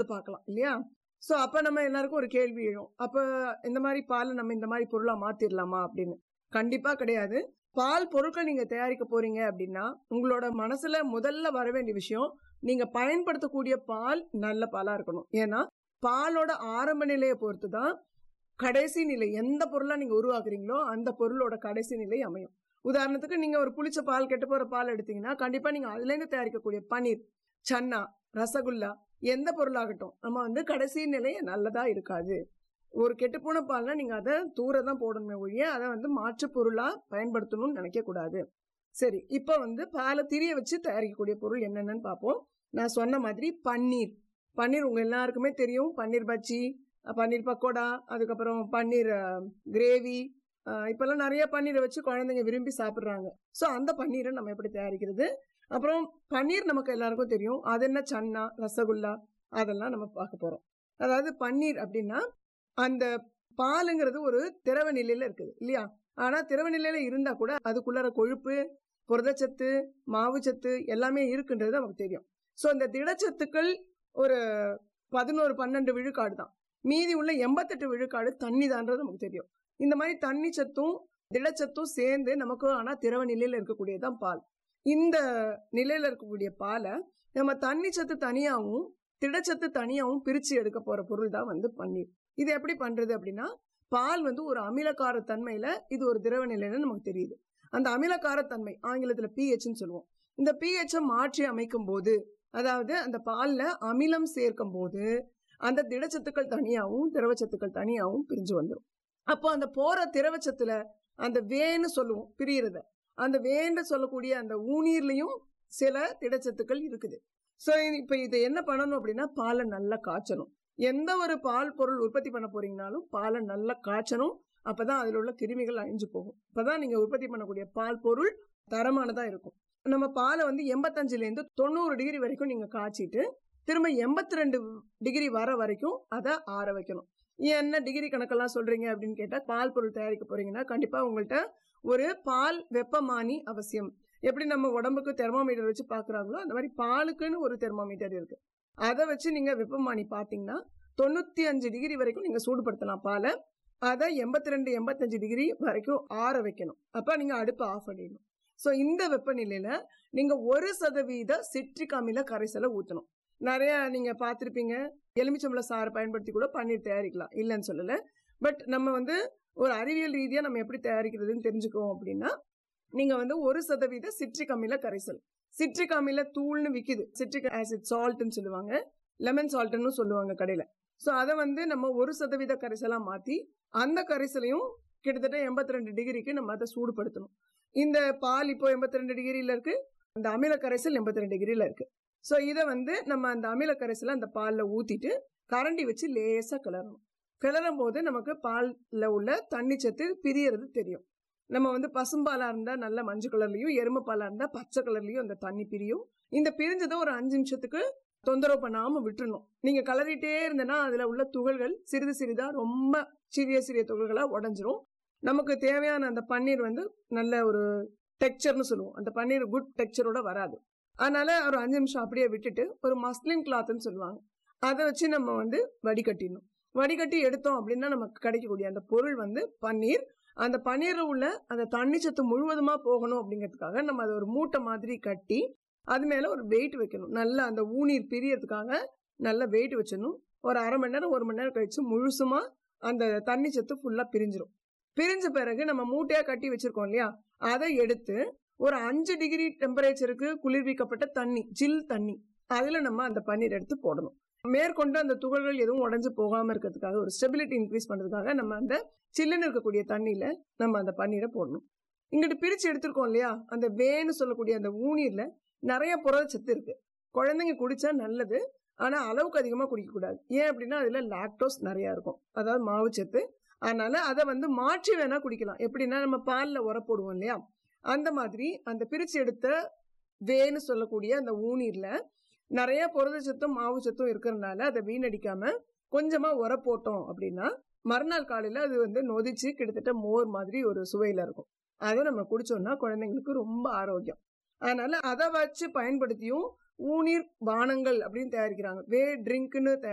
பார்க்கலாம் இல்லையா ஸோ அப்ப நம்ம எல்லாருக்கும் ஒரு கேள்வி எழும் அப்ப இந்த மாதிரி பாலை நம்ம இந்த மாதிரி பொருளா மாத்திரலாமா அப்படின்னு கண்டிப்பா கிடையாது பால் பொருட்கள் நீங்க தயாரிக்க போறீங்க அப்படின்னா உங்களோட மனசுல முதல்ல வர வேண்டிய விஷயம் நீங்க பயன்படுத்தக்கூடிய பால் நல்ல பாலா இருக்கணும் ஏன்னா பாலோட ஆரம்ப நிலையை பொறுத்து தான் கடைசி நிலை எந்த பொருளா நீங்க உருவாக்குறீங்களோ அந்த பொருளோட கடைசி நிலை அமையும் உதாரணத்துக்கு நீங்க ஒரு புளிச்ச பால் கெட்டு போற பால் எடுத்தீங்கன்னா கண்டிப்பா நீங்க அதுல இருந்து தயாரிக்கக்கூடிய பன்னீர் சன்னா ரசகுல்லா எந்த பொருளாகட்டும் நம்ம வந்து கடைசி நிலை நல்லதா இருக்காது ஒரு கெட்டுப்போன பால்னா நீங்க அதை தூர தான் போடணுமே ஒழிய அதை வந்து மாற்று பொருளா பயன்படுத்தணும்னு நினைக்க கூடாது சரி இப்போ வந்து பாலை திரிய வச்சு தயாரிக்கக்கூடிய பொருள் என்னென்னு பார்ப்போம் நான் சொன்ன மாதிரி பன்னீர் பன்னீர் உங்க எல்லாருக்குமே தெரியும் பன்னீர் பஜ்ஜி பன்னீர் பக்கோடா அதுக்கப்புறம் பன்னீர் கிரேவி இப்பெல்லாம் நிறைய பன்னீரை வச்சு குழந்தைங்க விரும்பி சாப்பிட்றாங்க ஸோ அந்த பன்னீரை நம்ம எப்படி தயாரிக்கிறது அப்புறம் பன்னீர் நமக்கு எல்லாருக்கும் தெரியும் அது என்ன சன்னா ரசகுல்லா அதெல்லாம் நம்ம பார்க்க போறோம் அதாவது பன்னீர் அப்படின்னா அந்த பாலுங்கிறது ஒரு திரவ நிலையில இருக்குது இல்லையா ஆனா திரவ நிலையில இருந்தா கூட அதுக்குள்ளார கொழுப்பு புரதச்சத்து மாவுச்சத்து எல்லாமே இருக்குன்றது நமக்கு தெரியும் ஸோ இந்த திடச்சத்துக்கள் ஒரு பதினோரு பன்னெண்டு விழுக்காடு தான் மீதி உள்ள எண்பத்தெட்டு விழுக்காடு தண்ணி தான்றது நமக்கு தெரியும் இந்த மாதிரி தண்ணி சத்தும் திடச்சத்தும் சேர்ந்து நமக்கு ஆனா திரவ நிலையில இருக்கக்கூடியதான் பால் இந்த நிலையில இருக்கக்கூடிய பாலை நம்ம தண்ணி சத்து தனியாகவும் திடச்சத்து தனியாகவும் பிரிச்சு எடுக்க போற பொருள் தான் வந்து பன்னீர் இது எப்படி பண்றது அப்படின்னா பால் வந்து ஒரு அமிலக்கார தன்மையில இது ஒரு திரவ நிலைன்னு நமக்கு தெரியுது அந்த அமிலக்கார தன்மை ஆங்கிலத்துல பிஹெச்னு சொல்லுவோம் இந்த பிஹெச்சை மாற்றி அமைக்கும் போது அதாவது அந்த பால்ல அமிலம் சேர்க்கும் போது அந்த திடச்சத்துக்கள் தனியாகவும் திரவச்சத்துக்கள் தனியாகவும் பிரிஞ்சு வந்துடும் அப்போ அந்த போற திரவச்சத்துல அந்த வேன்னு சொல்லுவோம் பிரியறத அந்த வேன்னு சொல்லக்கூடிய அந்த ஊநீர்லயும் சில திடச்சத்துக்கள் இருக்குது ஸோ இப்போ இதை என்ன பண்ணணும் அப்படின்னா பாலை நல்லா காய்ச்சணும் எந்த ஒரு பால் பொருள் உற்பத்தி பண்ண போறீங்கனாலும் பாலை நல்லா காய்ச்சணும் அப்பதான் அதில் உள்ள கிருமிகள் அழிஞ்சு போகும் அப்பதான் நீங்க உற்பத்தி பண்ணக்கூடிய பால் பொருள் தரமானதா இருக்கும் நம்ம பாலை வந்து எண்பத்தஞ்சுலேருந்து தொண்ணூறு டிகிரி வரைக்கும் நீங்க காய்ச்சிட்டு திரும்ப எண்பத்தி ரெண்டு டிகிரி வர வரைக்கும் அதை ஆற வைக்கணும் என்ன டிகிரி கணக்கெல்லாம் சொல்றீங்க அப்படின்னு கேட்டா பால் பொருள் தயாரிக்க போறீங்கன்னா கண்டிப்பா உங்கள்கிட்ட ஒரு பால் வெப்பமானி அவசியம் எப்படி நம்ம உடம்புக்கு தெர்மோமீட்டர் வச்சு பாக்குறாங்களோ அந்த மாதிரி பாலுக்குன்னு ஒரு தெர்மோமீட்டர் இருக்கு அதை வச்சு நீங்க வெப்பமானி பாத்தீங்கன்னா தொண்ணூத்தி அஞ்சு டிகிரி வரைக்கும் நீங்க சூடுபடுத்தலாம் பாலை அதை எண்பத்தி ரெண்டு எண்பத்தஞ்சு டிகிரி வரைக்கும் ஆற வைக்கணும் அப்ப நீங்க அடுப்பை ஆஃப் பண்ணிடணும் ஸோ இந்த வெப்பநிலையில நீங்க ஒரு சதவீத சிட்ரிக் அமில கரைசலை ஊற்றணும் நிறைய நீங்க பார்த்துருப்பீங்க எலுமிச்சம்பள சாறு பயன்படுத்தி கூட பன்னீர் தயாரிக்கலாம் இல்லைன்னு சொல்லல பட் நம்ம வந்து ஒரு அறிவியல் ரீதியா நம்ம எப்படி தயாரிக்கிறதுன்னு தெரிஞ்சுக்குவோம் அப்படின்னா நீங்க வந்து ஒரு சதவீத சிட்ரிக் அமில கரைசல் சிட்ரிக் அமில தூள்னு விக்குது சிட்ரிக் ஆசிட் சால்ட்னு சொல்லுவாங்க லெமன் சால்ட்னு சொல்லுவாங்க கடையில ஸோ அதை வந்து நம்ம ஒரு சதவீத கரைசலா மாத்தி அந்த கரைசலையும் கிட்டத்தட்ட எண்பத்தி ரெண்டு டிகிரிக்கு நம்ம அதை சூடுபடுத்தணும் இந்த பால் இப்போ எண்பத்தி ரெண்டு டிகிரியில இருக்கு அந்த அமில கரைசல் எண்பத்தி ரெண்டு டிகிரியில இருக்கு ஸோ இதை வந்து நம்ம அந்த அமில கரைசலை அந்த பாலில் ஊற்றிட்டு கரண்டி வச்சு லேசாக கிளறணும் கிளறும் போது நமக்கு பாலில் உள்ள தண்ணி சத்து பிரியறது தெரியும் நம்ம வந்து பசும்பாலாக இருந்தால் நல்ல மஞ்சள் கலர்லையும் எருமை பாலாக இருந்தால் பச்சை கலர்லையும் அந்த தண்ணி பிரியும் இந்த பிரிஞ்சதை ஒரு அஞ்சு நிமிஷத்துக்கு தொந்தரவு பண்ணாமல் விட்டுறணும் நீங்கள் கலரிட்டே இருந்தனா அதில் உள்ள துகள்கள் சிறிது சிறிதாக ரொம்ப சிறிய சிறிய துகள்களாக உடஞ்சிரும் நமக்கு தேவையான அந்த பன்னீர் வந்து நல்ல ஒரு டெக்ஸ்சர்னு சொல்லுவோம் அந்த பன்னீர் குட் டெக்ஸ்சரோட வராது அதனால ஒரு அஞ்சு நிமிஷம் அப்படியே விட்டுட்டு ஒரு மஸ்லின் கிளாத்னு சொல்லுவாங்க அதை வச்சு நம்ம வந்து வடிகட்டிடணும் வடிகட்டி எடுத்தோம் அப்படின்னா நமக்கு கிடைக்கக்கூடிய அந்த பொருள் வந்து பன்னீர் அந்த பன்னீரில் உள்ள அந்த தண்ணி சத்து முழுவதுமா போகணும் அப்படிங்கிறதுக்காக நம்ம அதை ஒரு மூட்டை மாதிரி கட்டி அது மேல ஒரு வெயிட் வைக்கணும் நல்லா அந்த ஊநீர் பிரியறதுக்காக நல்ல வெயிட் வச்சிடணும் ஒரு அரை மணி நேரம் ஒரு மணி நேரம் கழிச்சு முழுசுமா அந்த தண்ணி சத்து ஃபுல்லா பிரிஞ்சிடும் பிரிஞ்ச பிறகு நம்ம மூட்டையா கட்டி வச்சிருக்கோம் இல்லையா அதை எடுத்து ஒரு அஞ்சு டிகிரி டெம்பரேச்சருக்கு குளிர்விக்கப்பட்ட தண்ணி ஜில் தண்ணி அதுல நம்ம அந்த பன்னீர் எடுத்து போடணும் மேற்கொண்டு அந்த துகள்கள் எதுவும் உடஞ்சு போகாம இருக்கிறதுக்காக ஒரு ஸ்டெபிலிட்டி இன்க்ரீஸ் பண்றதுக்காக நம்ம அந்த சில்லுன்னு இருக்கக்கூடிய தண்ணியில நம்ம அந்த பன்னீரை போடணும் இங்கிட்டு பிரிச்சு எடுத்திருக்கோம் இல்லையா அந்த வேன்னு சொல்லக்கூடிய அந்த ஊநீர்ல நிறைய புரதச்சத்து இருக்கு குழந்தைங்க குடிச்சா நல்லது ஆனா அளவுக்கு அதிகமா குடிக்க கூடாது ஏன் அப்படின்னா அதுல லாக்டோஸ் நிறைய இருக்கும் அதாவது மாவுச்சத்து அதனால அதை வந்து மாற்றி வேணா குடிக்கலாம் எப்படின்னா நம்ம பால்ல உர போடுவோம் இல்லையா அந்த மாதிரி அந்த பிரிச்சு எடுத்த வேன்னு சொல்லக்கூடிய அந்த ஊநீர்ல நிறைய புரதச்சத்தும் மாவு சத்தும் இருக்கிறதுனால அதை வீணடிக்காம கொஞ்சமா உர போட்டோம் அப்படின்னா மறுநாள் காலையில அது வந்து நொதிச்சு கிட்டத்தட்ட மோர் மாதிரி ஒரு சுவையில இருக்கும் அதை நம்ம குடிச்சோம்னா குழந்தைங்களுக்கு ரொம்ப ஆரோக்கியம் அதனால அதை வச்சு பயன்படுத்தியும் ஊநீர் பானங்கள் அப்படின்னு தயாரிக்கிறாங்க வே ட்ரிங்க்னு